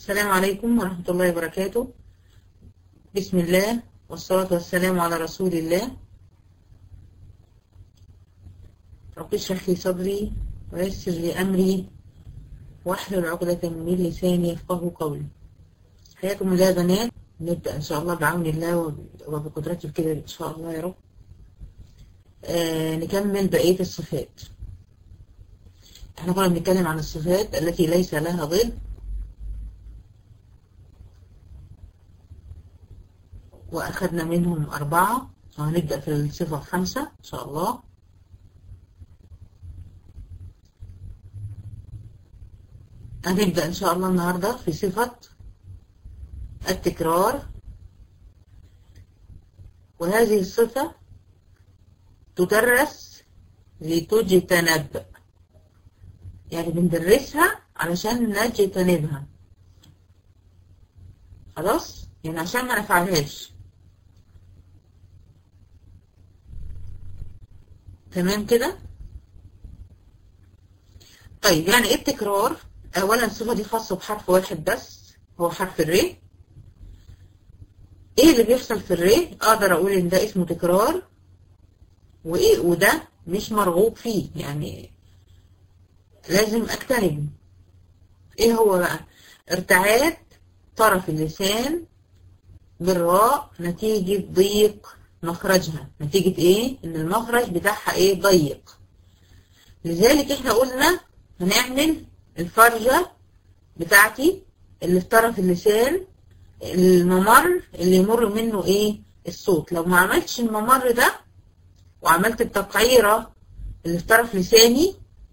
السلام عليكم ورحمة الله وبركاته بسم الله والصلاة والسلام على رسول الله رب اشرح لي صدري ويسر لي أمري واحلل عقدة من لساني يفقه قولي حياكم الله يا بنات نبدأ إن شاء الله بعون الله وبقدرته كده إن شاء الله يا رب آه نكمل بقية الصفات احنا كنا بنتكلم عن الصفات التي ليس لها ضد وأخذنا منهم أربعة وهنبدأ في الصفة الخامسة إن شاء الله هنبدأ إن شاء الله النهاردة في صفة التكرار وهذه الصفة تدرس لتجتنب يعني بندرسها علشان نجتنبها خلاص يعني عشان ما نفعلهاش تمام كده طيب يعني ايه التكرار اولا الصفه دي خاصه بحرف واحد بس هو حرف الري ايه اللي بيحصل في الري اقدر اقول ان ده اسمه تكرار وايه وده مش مرغوب فيه يعني لازم اجتنبه ايه هو بقى ارتعاد طرف اللسان بالراء نتيجة ضيق مخرجها نتيجة ايه ان المخرج بتاعها ايه ضيق لذلك احنا قلنا هنعمل الفرجة بتاعتي اللي في طرف اللسان الممر اللي يمر منه ايه الصوت لو ما عملتش الممر ده وعملت التقعيرة اللي في طرف لساني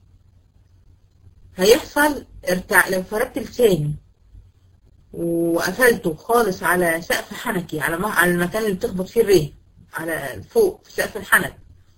هيحصل ارتع... لو فردت لساني وقفلته خالص على سقف حنكي على ما... على المكان اللي بتخبط فيه الريه على فوق في سقف الحنك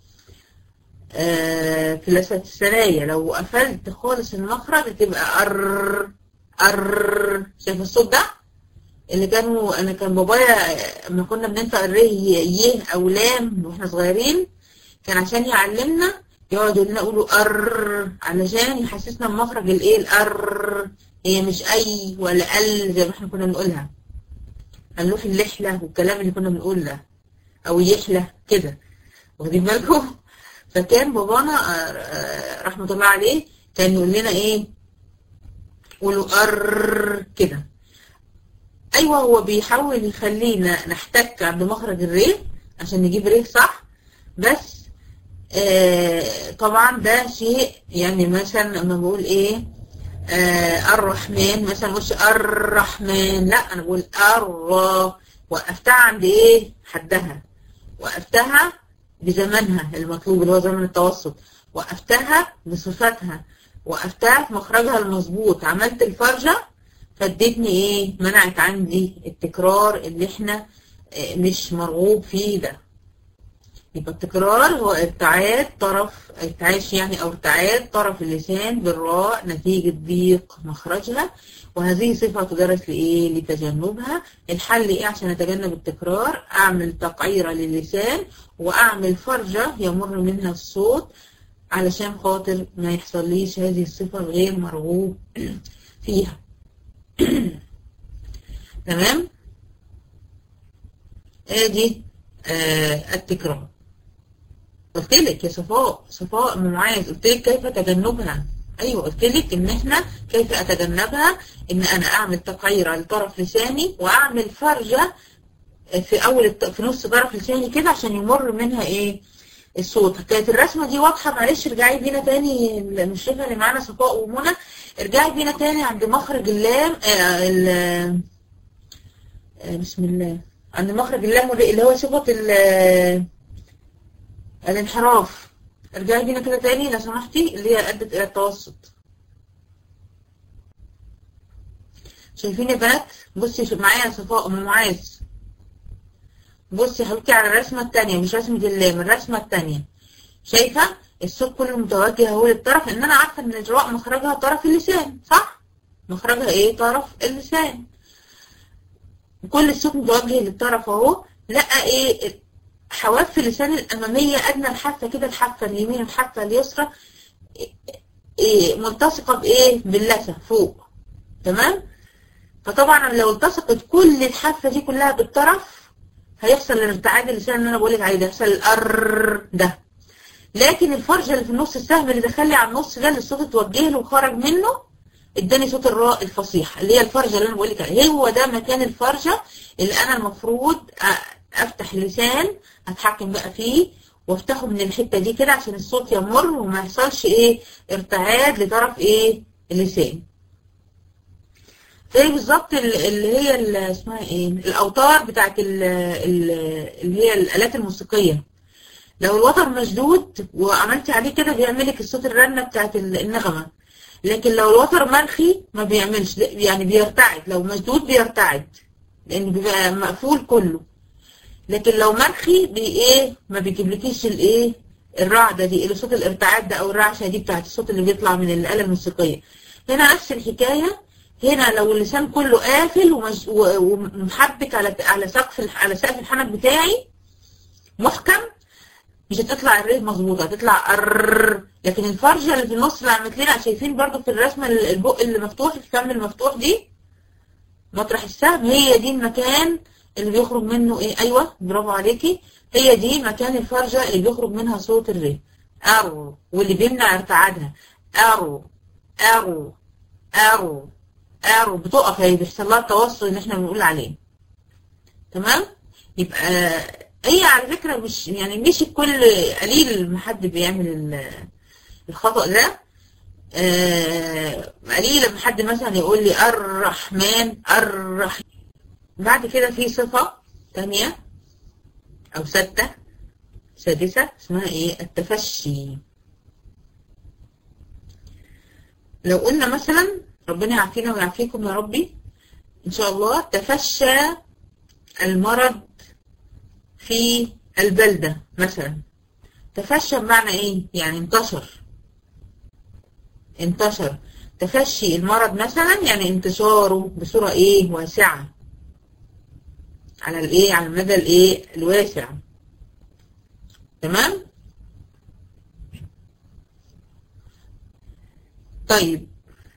آه في لسة الثنايا لو قفلت خالص المخرج تبقى ار ار شايف الصوت ده اللي كانوا انا كان بابايا لما كنا بننطق الريه يه او لام واحنا صغيرين كان عشان يعلمنا يقعد يقول لنا قولوا ار علشان يحسسنا بمخرج الايه الار هي مش اي ولا ال زي ما احنا كنا بنقولها هنلوح اللحله والكلام اللي كنا بنقول ده او يحله كده واخدين بالكم فكان بابانا رحمه الله عليه كان يقول لنا ايه قولوا ار كده ايوه هو بيحاول يخلينا نحتك عند مخرج الري عشان نجيب ريه صح بس آه طبعا ده شيء يعني مثلا لما بقول ايه آه الرحمن مثلا مش الرحمن لا انا بقول الر وقفتها عند ايه حدها وقفتها بزمنها المطلوب اللي هو زمن التوسط وقفتها بصفتها وقفتها في مخرجها المظبوط عملت الفرجة فادتني ايه منعت عندي التكرار اللي احنا آه مش مرغوب فيه ده يبقى التكرار هو ارتعاد طرف ارتعاش يعني او ارتعاد طرف اللسان بالراء نتيجة ضيق مخرجها وهذه صفة تدرس لإيه؟ لتجنبها الحل إيه عشان أتجنب التكرار أعمل تقعيرة للسان وأعمل فرجة يمر منها الصوت علشان خاطر ما يحصليش هذه الصفة الغير مرغوب فيها تمام؟ ادي آه التكرار قلت لك يا صفاء صفاء ام معاذ قلت لك كيف تجنبها ايوه قلت لك ان احنا كيف اتجنبها ان انا اعمل تقعيره لطرف لساني واعمل فرجه في اول الت... في نص طرف لساني كده عشان يمر منها ايه الصوت كانت الرسمه دي واضحه معلش ارجعي بينا تاني المشرفه اللي معانا صفاء ومنى ارجعي بينا تاني عند مخرج اللام آه ال... آه بسم الله عند مخرج اللام اللي هو صفه ال الانحراف ارجعي بينا كده تاني لو سمحتي اللي هي ادت الى التوسط شايفين يا بنات بصي معايا يا صفاء ام معاذ بصي يا حبيبتي على الرسمه الثانيه مش رسمه اللام الرسمه الثانيه شايفه الصوت كله متوجه اهو للطرف لان انا عارفه ان الاجراء مخرجها طرف اللسان صح مخرجها ايه طرف اللسان كل الصوت متوجه للطرف اهو لقى ايه حواف اللسان الأمامية أدنى الحافة كده الحافة اليمين الحافة اليسرى إيه ملتصقة بإيه باللثة فوق تمام فطبعا لو التصقت كل الحافة دي كلها بالطرف هيحصل الارتعاد اللسان اللي انا بقول لك عليه ده يحصل الار ده لكن الفرجة اللي في النص السهم اللي دخل لي على النص ده اللي الصوت اتوجه له وخرج منه اداني صوت الراء الفصيح اللي هي الفرجة اللي انا بقول لك عليها هو ده مكان الفرجة اللي انا المفروض افتح اللسان اتحكم بقى فيه وافتحه من الحتة دي كده عشان الصوت يمر وما يحصلش ايه ارتعاد لطرف ايه اللسان زي بالظبط اللي هي اسمها ايه الاوتار بتاعت اللي هي الالات الموسيقيه لو الوتر مشدود وعملتي عليه كده بيعمل لك الصوت الرنه بتاعت النغمه لكن لو الوتر مرخي ما بيعملش يعني بيرتعد لو مشدود بيرتعد لان بيبقى مقفول كله لكن لو مرخي بي ايه ما بيجيبلكيش الايه الرعده دي اللي صوت الارتعاد ده او الرعشه دي بتاعت الصوت اللي بيطلع من الاله الموسيقيه هنا نفس الحكايه هنا لو اللسان كله قافل ومج... ومحبك على على سقف على سقف الحنك بتاعي محكم مش هتطلع الريه مظبوطه هتطلع ار لكن الفرجه اللي في النص اللي عملت لنا شايفين برضو في الرسمه البق اللي مفتوح الفم المفتوح دي مطرح السهم هي دي المكان اللي بيخرج منه ايه ايوه برافو عليكي هي دي مكان الفرجه اللي بيخرج منها صوت الريه ارو واللي بيمنع ارتعادها ارو ارو ارو ارو بتقف هي بيحصل لها التوصل اللي احنا بنقول عليه تمام يبقى هي على فكره مش يعني مش الكل قليل ما حد بيعمل الخطا ده آه قليل لما حد مثلا يقول لي الرحمن الرحيم بعد كده في صفه ثانيه او سته سادسه اسمها ايه التفشي لو قلنا مثلا ربنا يعافينا ويعافيكم يا ربي ان شاء الله تفشى المرض في البلدة مثلا تفشى بمعنى ايه يعني انتشر انتشر تفشي المرض مثلا يعني انتشاره بصورة ايه واسعة على الايه على المدى الايه الواسع تمام طيب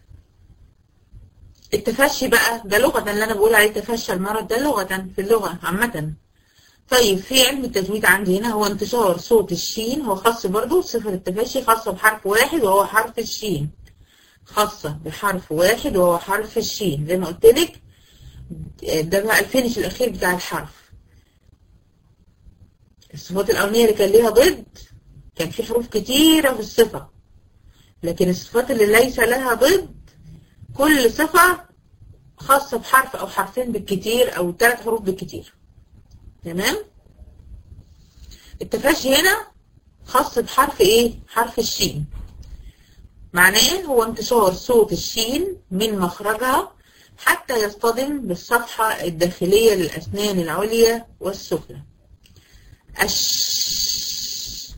التفشي بقى ده لغة اللي أنا بقول عليه تفشى المرض ده لغة في اللغة عامة طيب في علم التجويد عندي هنا هو انتشار صوت الشين هو خاص برضو صفة التفشي خاصة بحرف واحد وهو حرف الشين خاصة بحرف واحد وهو حرف الشين زي ما قلت لك ده بقى الفينش الأخير بتاع الحرف الصفات الأولانية اللي كان ليها ضد كان في حروف كتيرة في الصفة لكن الصفات اللي ليس لها ضد كل صفة خاصة بحرف أو حرفين بالكتير أو ثلاث حروف بالكتير تمام التفشي هنا خاص بحرف ايه حرف الشين معناه هو انتشار صوت الشين من مخرجها حتى يصطدم بالصفحة الداخلية للأسنان العليا والسفلى أش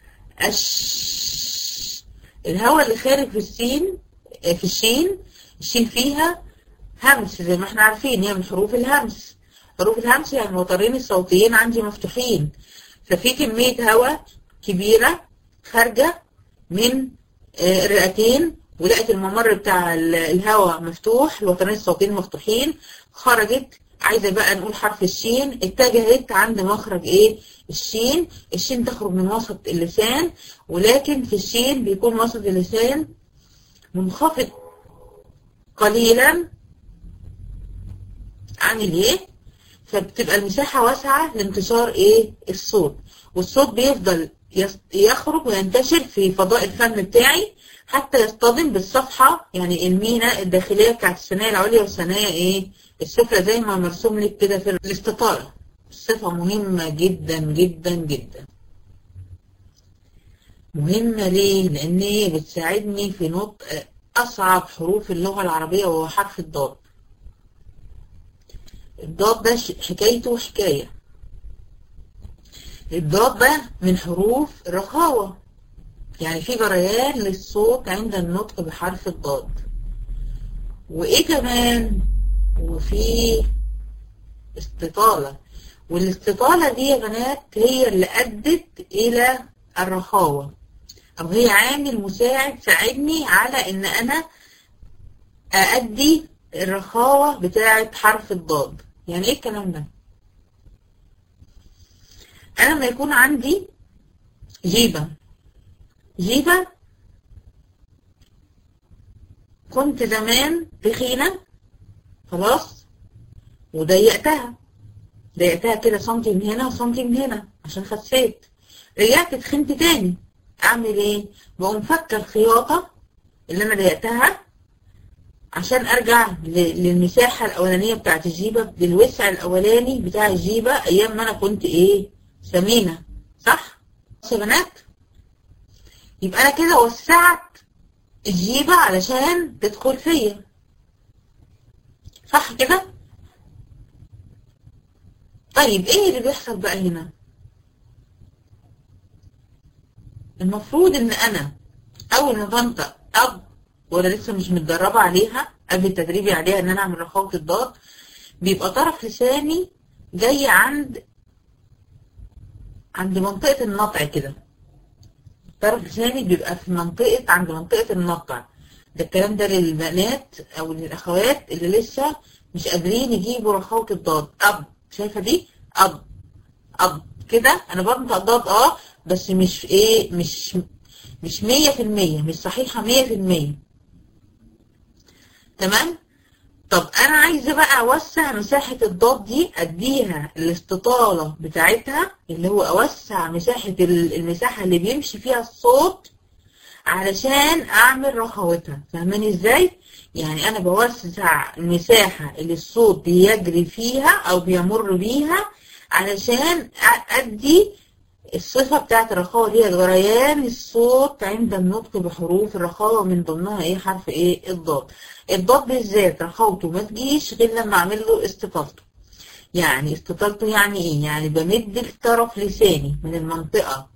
أش الهواء اللي خارج في السين في الشين الشين فيها همس زي ما احنا عارفين هي من حروف الهمس حروف الهمس يعني الوترين الصوتيين عندي مفتوحين ففي كمية هواء كبيرة خارجة من الرئتين ولقت الممر بتاع الهواء مفتوح الوترين الصوتيين مفتوحين خرجت عايزة بقى نقول حرف الشين اتجهت عند مخرج ايه الشين الشين تخرج من وسط اللسان ولكن في الشين بيكون وسط اللسان منخفض قليلا عن الايه فبتبقى المساحة واسعة لانتشار ايه الصوت والصوت بيفضل يخرج وينتشر في فضاء الفم بتاعي حتى يصطدم بالصفحة يعني المينا الداخلية بتاعت الثنايا العليا والثنايا ايه السفلى زي ما مرسوم لك كده في الاستطالة صفة مهمة جدا جدا جدا مهمة ليه؟ لأن هي بتساعدني في نطق أصعب حروف اللغة العربية وهو حرف الضاد الضاد ده حكايته حكاية الضاد ده من حروف الرخاوة يعني في جريان للصوت عند النطق بحرف الضاد وإيه كمان وفي استطالة والاستطالة دي يا بنات هي اللي أدت إلى الرخاوة أو هي عامل مساعد ساعدني على إن أنا أأدي الرخاوة بتاعة حرف الضاد يعني ايه الكلام ده انا لما يكون عندي جيبة جيبة كنت زمان تخينة خلاص وضيقتها ضيقتها كده سنتي من هنا وسنتي من هنا عشان خسيت رجعت تخنت تاني اعمل ايه بقوم فكر الخياطة اللي انا ضيقتها عشان ارجع للمساحة الاولانية بتاعت الجيبة بالوسع الاولاني بتاع الجيبة ايام ما انا كنت ايه سمينة صح يا بنات يبقى انا كده وسعت الجيبة علشان تدخل فيا صح كده طيب ايه اللي بيحصل بقى هنا المفروض ان انا اول ما بنطق اب وانا لسه مش متدربة عليها قبل تدريبي عليها ان انا اعمل رخاوة الضاد بيبقى طرف لساني جاي عند عند منطقة النطع كده طرف لساني بيبقى في منطقة عند منطقة النطع ده الكلام ده للبنات او للاخوات اللي لسه مش قادرين يجيبوا رخاوة الضاد اب شايفة دي اب اب كده انا بنطق ضاد اه بس مش ايه مش مش مية في المية مش صحيحة مية في المية تمام طب انا عايزة بقى اوسع مساحة الضاد دي اديها الاستطالة بتاعتها اللي هو اوسع مساحة المساحة اللي بيمشي فيها الصوت علشان اعمل رخوتها فاهماني ازاي يعني انا بوسع المساحة اللي الصوت بيجري فيها او بيمر بيها علشان ادي الصفة بتاعت الرخاوة دي جريان الصوت عند النطق بحروف الرخاوة من ضمنها ايه حرف ايه الضاد الضاد بالذات رخاوته ما تجيش غير لما اعمل له استطالته يعني استطالته يعني ايه يعني بمد الطرف لساني من المنطقة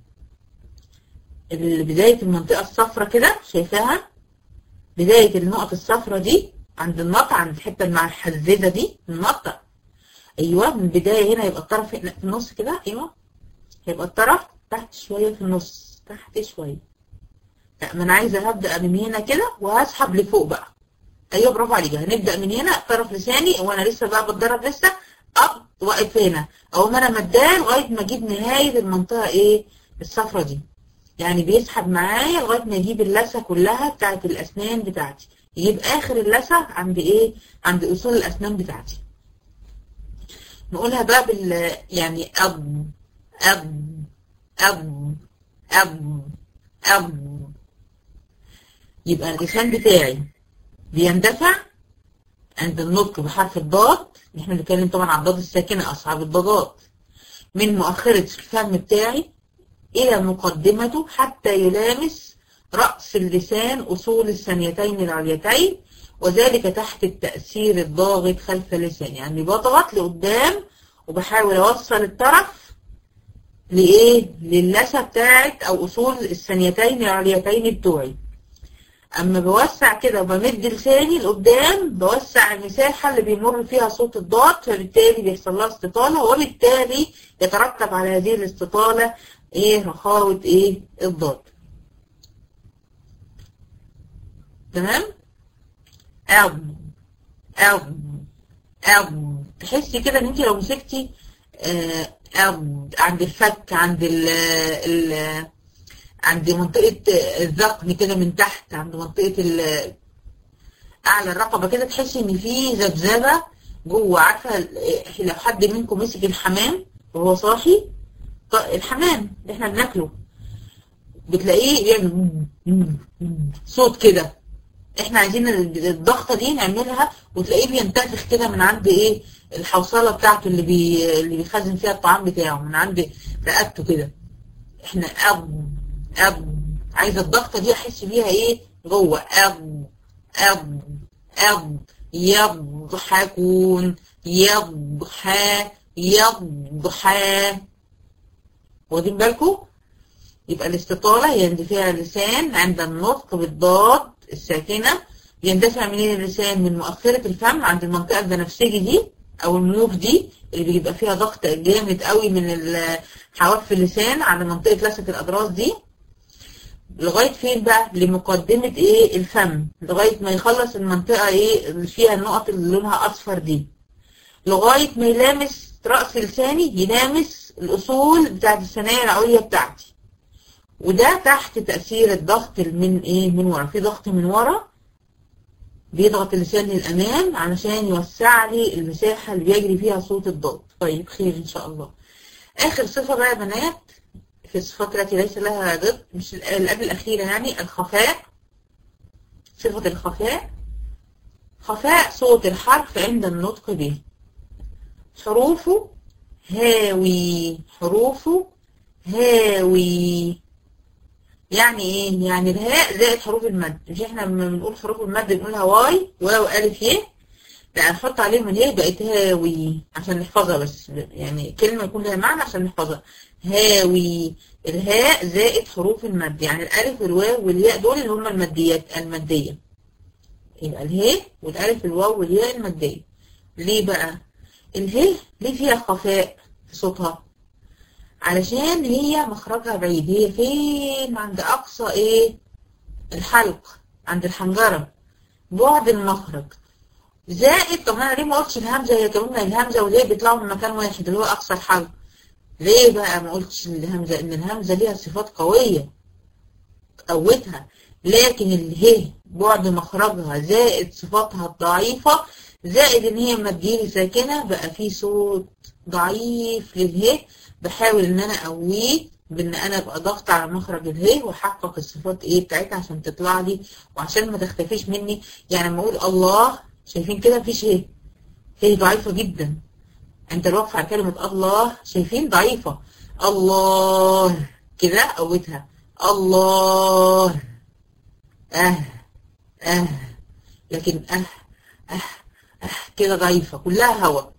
بداية المنطقة الصفرة كده شايفاها بداية النقط الصفرة دي عند النطع عند الحتة مع الحزازة دي النطع ايوه من البداية هنا يبقى الطرف هنا في النص كده ايوه هيبقى الطرف تحت شوية في النص تحت شوية لا ما انا عايزة هبدأ من هنا كده وهسحب لفوق بقى ايوه برافو عليك هنبدأ من هنا طرف لساني وانا لسه بقى بتدرب لسه اب واقف هنا او ما انا مداه لغاية ما اجيب نهاية المنطقة ايه الصفرة دي يعني بيسحب معايا لغاية ما يجيب اللثة كلها بتاعت الاسنان بتاعتي يجيب اخر اللثة عند ايه عند اصول الاسنان بتاعتي نقولها بقى بال يعني اب أب أب أب أب يبقى اللسان بتاعي بيندفع عند النطق بحرف الضاد احنا بنتكلم طبعا عن الضاد الساكنة أصحاب الضادات من مؤخرة الفم بتاعي إلى مقدمته حتى يلامس رأس اللسان أصول الثانيتين العليتين وذلك تحت التأثير الضاغط خلف اللسان يعني بضغط لقدام وبحاول أوصل الطرف لإيه؟ للثة بتاعت أو أصول الثانيتين العليتين بتوعي أما بوسع كده وبمد لساني لقدام بوسع المساحة اللي بيمر فيها صوت الضاد فبالتالي بيحصل لها استطالة وبالتالي يترتب على هذه الاستطالة إيه رخاوة إيه الضاد تمام؟ أب أب أب تحسي كده إن أنت لو مسكتي آه عند الفك عند ال ال عند منطقة الذقن كده من تحت عند منطقة أعلى الرقبة كده تحسي إن في ذبذبة جوه عارفة لو حد منكم مسك الحمام وهو صاحي الحمام اللي احنا بناكله بتلاقيه بيعمل صوت كده احنا عايزين الضغطة دي نعملها وتلاقيه بينتفخ كده من عند ايه الحوصلة بتاعته اللي بي اللي بيخزن فيها الطعام بتاعه من عند رقبته كده احنا اب اب عايزة الضغطة دي احس بيها ايه جوه اب اب اب يضحكون يضحى يضحى واخدين بالكم يبقى الاستطالة هي اندفاع اللسان عند النطق بالضاد الساكنة بيندفع منين اللسان من مؤخرة الفم عند المنطقة البنفسجي دي او الموف دي اللي بيبقى فيها ضغط جامد قوي من حواف اللسان على منطقة لثة الأضراس دي لغاية فين بقى لمقدمة ايه الفم لغاية ما يخلص المنطقة ايه اللي فيها النقط اللي لونها اصفر دي لغاية ما يلامس رأس لساني يلامس الأصول بتاعت الثنايا العليا بتاعتي وده تحت تأثير الضغط من ايه من ورا في ضغط من ورا بيضغط اللسان للأمام علشان يوسع لي المساحة اللي بيجري فيها صوت الضاد طيب خير إن شاء الله آخر صفة بقى يا بنات في الصفات التي ليس لها ضد مش اللي قبل الأخيرة يعني الخفاء صفة الخفاء خفاء صوت الحرف عند النطق به حروفه هاوي حروفه هاوي يعني ايه يعني الهاء زائد حروف المد مش احنا لما بنقول حروف المد بنقولها واي واو الف ي لا نحط عليهم الهاء بقت هاوي عشان نحفظها بس يعني كلمه يكون لها معنى عشان نحفظها هاوي الهاء زائد حروف المد يعني الالف والواو والياء دول اللي هم الماديات الماديه يبقى الهاء والالف والواو والياء الماديه ليه بقى الهاء ليه فيها خفاء في صوتها علشان هي مخرجها بعيد هي فين عند أقصى إيه الحلق عند الحنجرة بعد المخرج زائد طب أنا ليه ما قلتش الهمزة هي كمان الهمزة وليه بيطلعوا من مكان واحد اللي هو أقصى الحلق ليه بقى ما قلتش الهمزة إن الهمزة ليها صفات قوية قوتها لكن الهي بعد مخرجها زائد صفاتها الضعيفة زائد ان هي لما تجيلي ساكنة بقى في صوت ضعيف للهي بحاول ان انا اقويه بان انا ابقى ضغط على مخرج الهي واحقق الصفات ايه بتاعتها عشان تطلع لي وعشان ما تختفيش مني يعني لما اقول الله شايفين كده مفيش هي هي ضعيفة جدا انت الوقف على كلمة الله شايفين ضعيفة الله كده قوتها الله اه اه لكن اه اه اه كده ضعيفة كلها هواء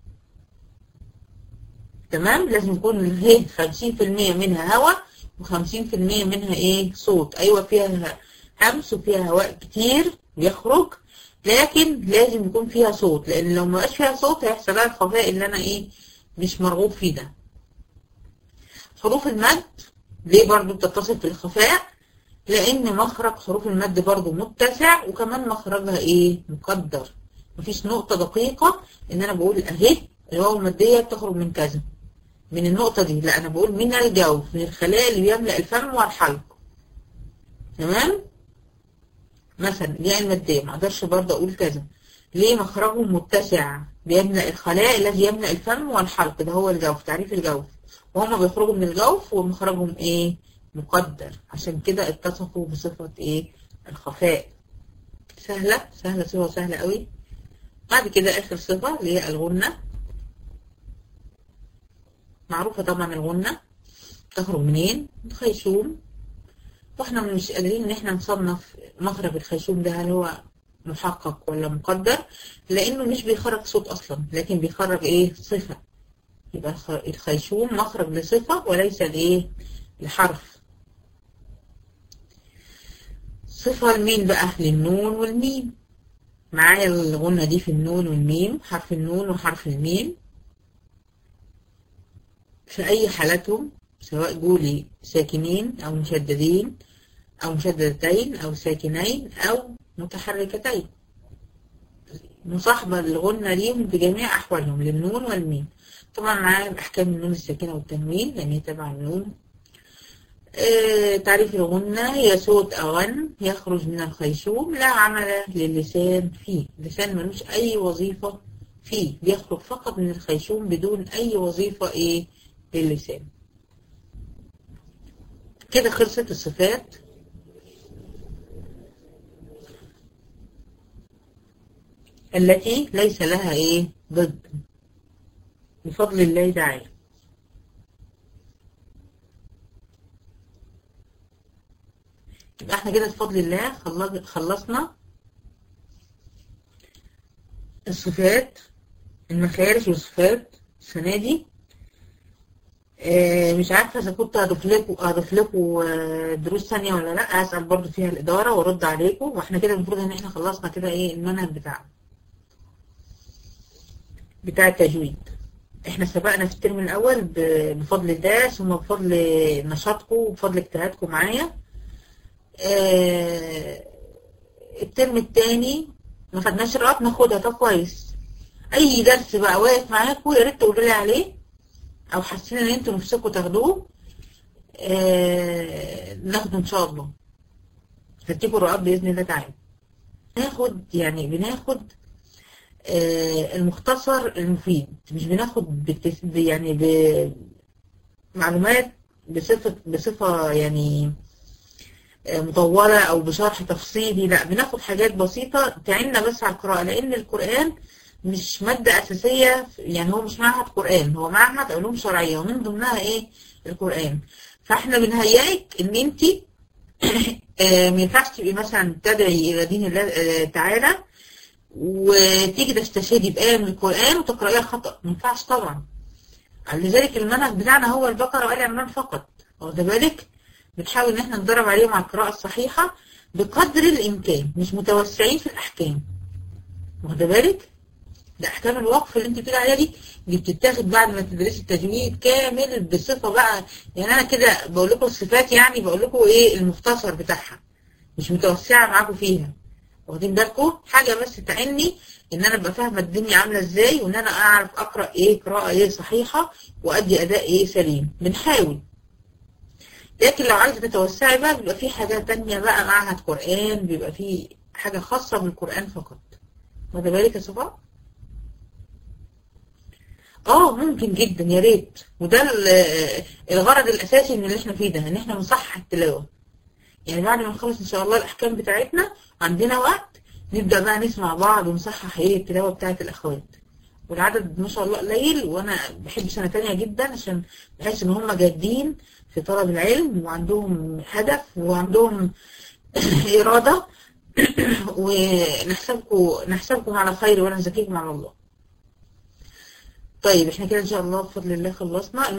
تمام لازم يكون الهي 50% منها هواء و50% منها ايه صوت ايوه فيها همس وفيها هواء كتير بيخرج لكن لازم يكون فيها صوت لان لو ما بقاش فيها صوت هيحصل لها الخفاء اللي انا ايه مش مرغوب فيه ده حروف المد ليه برضو بتتصف بالخفاء لان مخرج حروف المد برضو متسع وكمان مخرجها ايه مقدر مفيش نقطة دقيقة ان انا بقول اهي الواو المادية بتخرج من كذا من النقطة دي لا انا بقول من الجوف من الخلايا اللي بيملأ الفم والحلق تمام مثلا الياء المادية ما اقدرش برضه اقول كذا ليه مخرجه متسع بيملأ الخلايا الذي يملأ الفم والحلق ده هو الجوف تعريف الجوف وهما بيخرجوا من الجوف ومخرجهم ايه مقدر عشان كده اتصفوا بصفة ايه الخفاء سهلة سهلة صفة سهلة قوي بعد كده اخر صفة اللي هي الغنة معروفة طبعا الغنة تخرج منين الخيشوم واحنا مش قادرين ان احنا نصنف مخرج الخيشوم ده هل هو محقق ولا مقدر لانه مش بيخرج صوت اصلا لكن بيخرج ايه صفة يبقى الخيشوم مخرج لصفة وليس لايه لحرف صفة لمين بقى للنون والميم معايا الغنة دي في النون والميم حرف النون وحرف الميم في أي حالتهم سواء جولي ساكنين أو مشددين أو مشددتين أو ساكنين أو متحركتين مصاحبة الغنة ليهم بجميع أحوالهم للنون والميم طبعا معايا أحكام النون الساكنة والتنوين لأن هي تبع النون آه تعريف الغنة هي صوت أغن يخرج من الخيشوم لا عمل للسان فيه اللسان ملوش أي وظيفة فيه بيخرج فقط من الخيشوم بدون أي وظيفة إيه للسان كده خلصت الصفات التي ليس لها ايه ضد بفضل الله تعالى يبقى احنا كده بفضل الله خلصنا الصفات المخارج والصفات السنة دي اه مش عارفة إذا كنت هضيف لكم هضيف لكم دروس ثانية ولا لأ هسأل برضو فيها الإدارة وأرد عليكم وإحنا كده المفروض إن إحنا خلصنا كده إيه المنهج بتاعنا بتاع التجويد احنا سبقنا في الترم الاول بفضل الله ثم بفضل نشاطكم وبفضل اجتهادكم معايا آه الترم الثاني ما خدناش رقم ناخدها طب كويس اي درس بقى واقف معاكم يا ريت تقولوا لي عليه او حاسين ان انتوا نفسكم تاخدوه آه ناخده ان شاء الله هديكوا الرقاب باذن الله تعالى ناخد يعني بناخد آه المختصر المفيد مش بناخد بالتس... يعني بمعلومات بصفة بصفة يعني آه مطولة أو بشرح تفصيلي لا بناخد حاجات بسيطة تعيننا بس على القراءة لأن القرآن مش مادة أساسية يعني هو مش معهد قرآن هو معهد علوم شرعية ومن ضمنها إيه القرآن فإحنا بنهيئك إن أنت ما ينفعش تبقي مثلا تدعي إلى دين الله تعالى وتيجي تستشهدي بآية من القرآن وتقرأيها خطأ ما ينفعش طبعا لذلك المنهج بتاعنا هو البقرة وآل عمران فقط واخد بالك بنحاول إن احنا ندرب عليهم على القراءة الصحيحة بقدر الإمكان مش متوسعين في الأحكام واخد بالك ده أحكام الوقف اللي أنت بتقولي عليها دي دي بتتاخد بعد ما تدرسي التجويد كامل بصفة بقى يعني أنا كده بقول لكم الصفات يعني بقول لكم إيه المختصر بتاعها مش متوسعة معاكم فيها واخدين بالكم حاجة بس تعني ان انا ابقى فاهمة الدنيا عاملة ازاي وان انا اعرف اقرأ ايه قراءة ايه صحيحة وادي اداء ايه سليم بنحاول لكن لو عايزة تتوسعي بقى بيبقى في حاجة تانية بقى معهد قرآن بيبقى في حاجة خاصة بالقرآن فقط واخد بالك يا صفاء؟ اه ممكن جدا يا ريت وده الغرض الاساسي من اللي احنا فيه ده ان احنا نصحح التلاوة يعني بعد ما نخلص ان شاء الله الاحكام بتاعتنا عندنا وقت نبدأ بقى نسمع بعض ونصحح ايه التلاوة بتاعت الاخوات والعدد ما شاء الله قليل وانا بحب سنة تانية جدا عشان بحس ان هم جادين في طلب العلم وعندهم هدف وعندهم ارادة ونحسبكم نحسبكم على خير وانا نزكيكم على الله طيب احنا كده ان شاء الله بفضل الله خلصنا